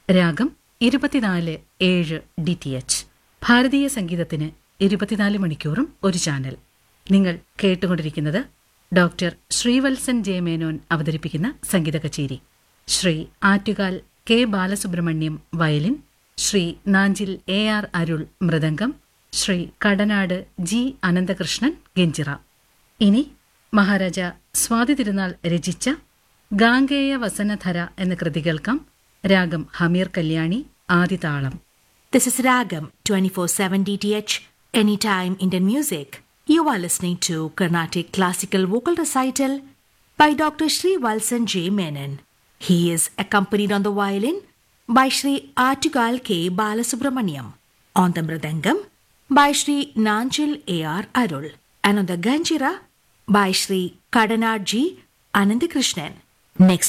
രാഗം ഇരുപത്തിനാല് ഏഴ് ഡി ടി എച്ച് ഭാരതീയ സംഗീതത്തിന് ഇരുപത്തിനാല് മണിക്കൂറും ഒരു ചാനൽ നിങ്ങൾ കേട്ടുകൊണ്ടിരിക്കുന്നത് ഡോക്ടർ ശ്രീവത്സൻ ജെ മേനോൻ അവതരിപ്പിക്കുന്ന സംഗീത കച്ചേരി Sri Attukal K Balasubramaniam violin Sri Nanjil A R Arul mridangam Sri Kadanad G Ananthakrishnan ganjira ഇനി മഹാരാജ സ്വാതി തിരുനാൾ രചിച്ച ഗാംഗേയ വസനധര എന്ന കൃതി കേൾക്കാം രാഗം Hameer Kalyani ആദിതാളം This is Ragam 24/7 DTH Anytime Indian Music. You are listening to Carnatic Classical Vocal Recital by Dr. Sri Valsan J. Menon. He is accompanied on the violin by Sri Artugal K. Balasubramaniam, on the mridangam by Sri Nanchil A. R. Arul, and on the ganjira by Sri Kadanad G. Anandakrishnan. Next